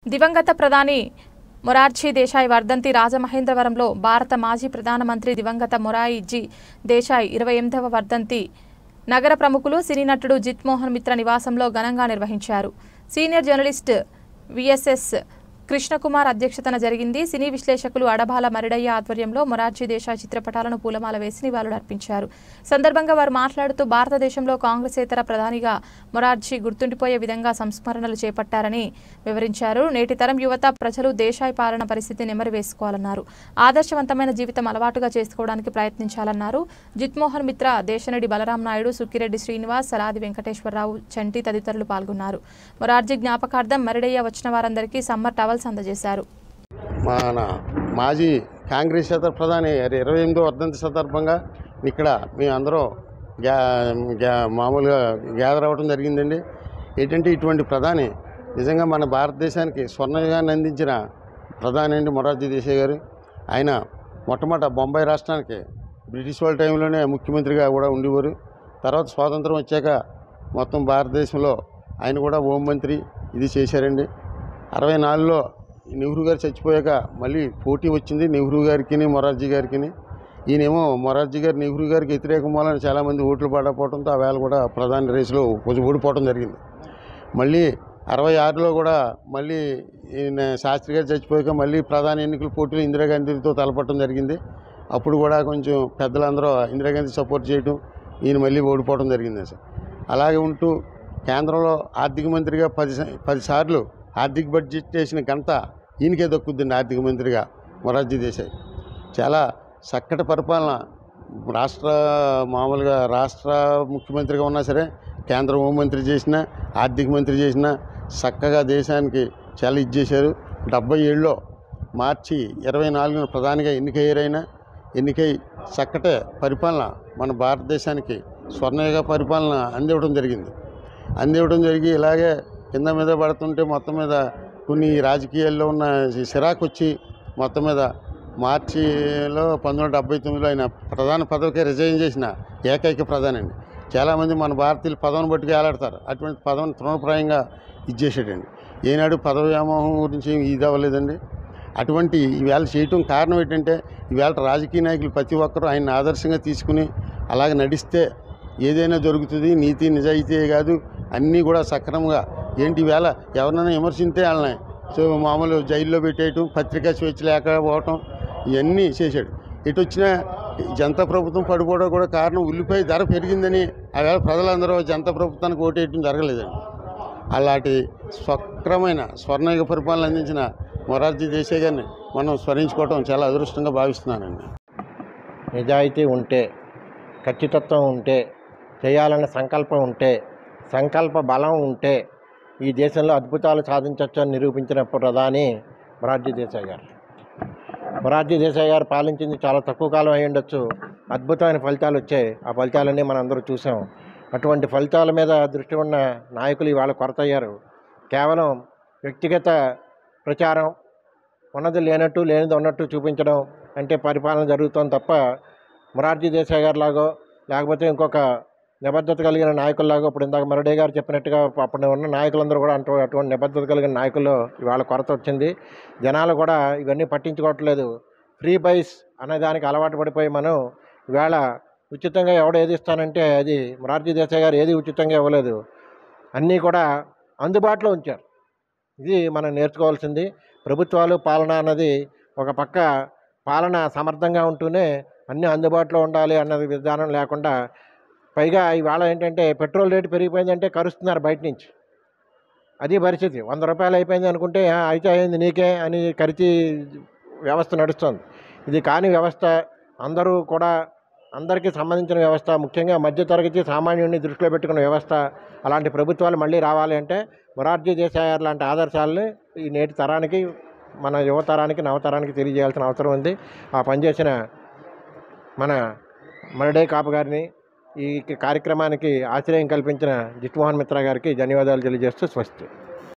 దివంగత ప్రధాని మొరార్జీ దేశాయ్ వర్ధంతి రాజమహేంద్రవరంలో భారత మాజీ ప్రధానమంత్రి దివంగత మొరాయిజీ దేశాయ్ ఇరవై ఎనిమిదవ వర్ధంతి నగర ప్రముఖులు సినీ నటుడు జిత్ మోహన్ మిత్ర నివాసంలో ఘనంగా నిర్వహించారు సీనియర్ జర్నలిస్ట్ విఎస్ఎస్ కృష్ణకుమార్ అధ్యక్షతన జరిగింది సినీ విశ్లేషకులు అడబాల మరిడయ్య ఆధ్వర్యంలో మొరార్జీ దేశాయ్ చిత్రపటాలను పూలమాల వేసి నివాళులర్పించారు సందర్భంగా వారు మాట్లాడుతూ భారతదేశంలో కాంగ్రెసేతర ప్రధానిగా మొరార్జీ గుర్తుండిపోయే విధంగా సంస్మరణలు చేపట్టారని వివరించారు నేటి తరం యువత ప్రజలు దేశాయ్ పాలన పరిస్థితి నెమరు వేసుకోవాలన్నారు ఆదర్శవంతమైన జీవితం అలవాటుగా చేసుకోవడానికి ప్రయత్నించాలన్నారు జిత్మోహన్ మిత్ర దేశనడి బలరాం నాయుడు సుక్కిరెడ్డి శ్రీనివాస్ సలాది వెంకటేశ్వరరావు చంటి తదితరులు పాల్గొన్నారు మొరార్జీ జ్ఞాపకార్థం మరిడయ్య వచ్చిన వారందరికీ సమ్మర్ టవల్స్ అందజేశారు మన మాజీ కాంగ్రెస్ శాత ప్రధాని ఇరవై ఎనిమిదో వర్ధంతి సందర్భంగా ఇక్కడ మేమందరం గ్యా గ్యా మామూలుగా గ్యాదర్ అవ్వడం జరిగిందండి ఏంటంటే ఇటువంటి ప్రధాని నిజంగా మన భారతదేశానికి స్వర్ణయుగాన్ని అందించిన ప్రధాని అండి మొరార్జీ దేశాయ్ గారు ఆయన మొట్టమొదట బొంబాయి రాష్ట్రానికి బ్రిటిష్ వాళ్ళ టైంలోనే ముఖ్యమంత్రిగా కూడా ఉండేవారు తర్వాత స్వాతంత్రం వచ్చాక మొత్తం భారతదేశంలో ఆయన కూడా హోంమంత్రి ఇది చేశారండి అరవై నాలుగులో నెహ్రూ గారు చచ్చిపోయాక మళ్ళీ పోటీ వచ్చింది నెహ్రూ గారికి మొరార్జీ గారికి ఈయనేమో మొరార్జీ గారు నెహ్రూ గారికి వ్యతిరేకం వలన చాలామంది ఓట్లు పడకపోవడంతో ఆ వేళ కూడా ప్రధాని రేసులో కొంచెం ఓడిపోవడం జరిగింది మళ్ళీ అరవై ఆరులో కూడా మళ్ళీ ఈయన శాస్త్రి గారు చచ్చిపోయాక మళ్ళీ ప్రధాన ఎన్నికల పోటీలో ఇందిరాగాంధీతో తలపట్టడం జరిగింది అప్పుడు కూడా కొంచెం పెద్దలందరూ ఇందిరాగాంధీ సపోర్ట్ చేయడం ఈయన మళ్ళీ ఓడిపోవడం జరిగింది సార్ అలాగే ఉంటూ కేంద్రంలో ఆర్థిక మంత్రిగా పది స- పది సార్లు ఆర్థిక బడ్జెట్ చేసిన ఘనత ఈయనకే దక్కుద్దండి ఆర్థిక మంత్రిగా మొరార్జీ దేశాయ్ చాలా చక్కటి పరిపాలన రాష్ట్ర మామూలుగా రాష్ట్ర ముఖ్యమంత్రిగా ఉన్నా సరే కేంద్ర హోంమంత్రి చేసిన ఆర్థిక మంత్రి చేసిన చక్కగా దేశానికి చాలా ఇది చేశారు డెబ్బై ఏళ్ళలో మార్చి ఇరవై నాలుగున ప్రధానిగా ఎన్నికయ్యారైనా ఎన్నికై చక్కటే పరిపాలన మన భారతదేశానికి స్వర్ణయుగ పరిపాలన అందివ్వడం జరిగింది అందివ్వడం జరిగి ఇలాగే కింద మీద పడుతుంటే మొత్తం మీద కొన్ని రాజకీయాల్లో ఉన్న సిరాకు వచ్చి మొత్తం మీద మార్చిలో పంతొమ్మిది వందల డెబ్బై తొమ్మిదిలో ఆయన ప్రధాన పదవికి రిజైన్ చేసిన ఏకైక ప్రధాని అండి చాలామంది మన భారతీయులు పదవిని బట్టి వేలాడతారు అటువంటి పదవిని తృణప్రాయంగా ఇచ్చేసాడండి ఏనాడు పదవి వ్యామోహం గురించి ఇది అవ్వలేదండి అటువంటి ఈవేళ చేయటం కారణం ఏంటంటే ఈవేళ రాజకీయ నాయకులు ప్రతి ఒక్కరూ ఆయన ఆదర్శంగా తీసుకుని అలాగే నడిస్తే ఏదైనా దొరుకుతుంది నీతి నిజాయితీ కాదు అన్నీ కూడా సక్రమంగా ఏంటి వేళ ఎవరినైనా విమర్శింతే వాళ్ళని సో మామూలు జైల్లో పెట్టేయటం పత్రికా స్వేచ్ఛ లేకపోవటం ఇవన్నీ చేశాడు ఎటు వచ్చినా జనతా ప్రభుత్వం పడిపోవడం కూడా కారణం ఉల్లిపాయ ధర పెరిగిందని ఆవేళ ప్రజలందరూ జనతా ప్రభుత్వానికి ఓటేయటం జరగలేదండి అలాంటి స్వక్రమైన స్వర్ణయుగ పరిపాలన అందించిన మొరార్జీ దేశాయ్ గారిని మనం స్మరించుకోవటం చాలా అదృష్టంగా భావిస్తున్నానండి నిజాయితీ ఉంటే ఖచ్చితత్వం ఉంటే చేయాలనే సంకల్పం ఉంటే సంకల్ప బలం ఉంటే ఈ దేశంలో అద్భుతాలు సాధించవచ్చు అని నిరూపించిన ప్రధాని మొరార్జీ దేశాయ్ గారు మొరార్జీ దేశాయ్ గారు పాలించింది చాలా తక్కువ కాలం అయి ఉండొచ్చు అద్భుతమైన ఫలితాలు వచ్చాయి ఆ ఫలితాలన్నీ మనం అందరూ చూసాం అటువంటి ఫలితాల మీద దృష్టి ఉన్న నాయకులు ఇవాళ కొరత అయ్యారు కేవలం వ్యక్తిగత ప్రచారం ఉన్నది లేనట్టు లేనిది ఉన్నట్టు చూపించడం అంటే పరిపాలన జరుగుతోంది తప్ప మొరార్జీ దేశాయ్ గారు లాగో లేకపోతే ఇంకొక నిబద్ధత కలిగిన నాయకుల్లాగో ఇప్పుడు ఇందాక మరడే గారు చెప్పినట్టుగా అప్పుడు ఉన్న నాయకులందరూ కూడా అంటూ అటువంటి నిబద్ధత కలిగిన నాయకుల్లో ఇవాళ కొరత వచ్చింది జనాలు కూడా ఇవన్నీ పట్టించుకోవట్లేదు ఫ్రీ బైస్ అనే దానికి అలవాటు పడిపోయి మనం ఇవాళ ఉచితంగా ఎవడు ఏది ఇస్తానంటే అది మొరార్జీ దేశాయ్ గారు ఏది ఉచితంగా ఇవ్వలేదు అన్నీ కూడా అందుబాటులో ఉంచారు ఇది మనం నేర్చుకోవాల్సింది ప్రభుత్వాలు పాలన అన్నది ఒక పక్క పాలన సమర్థంగా ఉంటూనే అన్నీ అందుబాటులో ఉండాలి అన్నది విధానం లేకుండా పైగా ఇవాళ ఏంటంటే పెట్రోల్ రేటు పెరిగిపోయిందంటే కరుస్తున్నారు బయట నుంచి అది పరిస్థితి వంద రూపాయలు అయిపోయింది అనుకుంటే "ఆ, అయితే అయింది నీకే అని కరిచి వ్యవస్థ నడుస్తుంది ఇది కాని వ్యవస్థ అందరూ కూడా అందరికీ సంబంధించిన వ్యవస్థ ముఖ్యంగా మధ్యతరగతి సామాన్యుడిని దృష్టిలో పెట్టుకున్న వ్యవస్థ అలాంటి ప్రభుత్వాలు మళ్ళీ రావాలి అంటే మొరార్జీ దేశాయ్ గారు లాంటి ఆదర్శాలని ఈ నేటి తరానికి మన యువతరానికి నవతరానికి తెలియజేయాల్సిన అవసరం ఉంది ఆ పనిచేసిన మన మరడే కాపు గారిని ఈ కార్యక్రమానికి ఆశ్రయం కల్పించిన జిట్మోహన్ మిత్రా గారికి ధన్యవాదాలు తెలియజేస్తూ స్వస్తి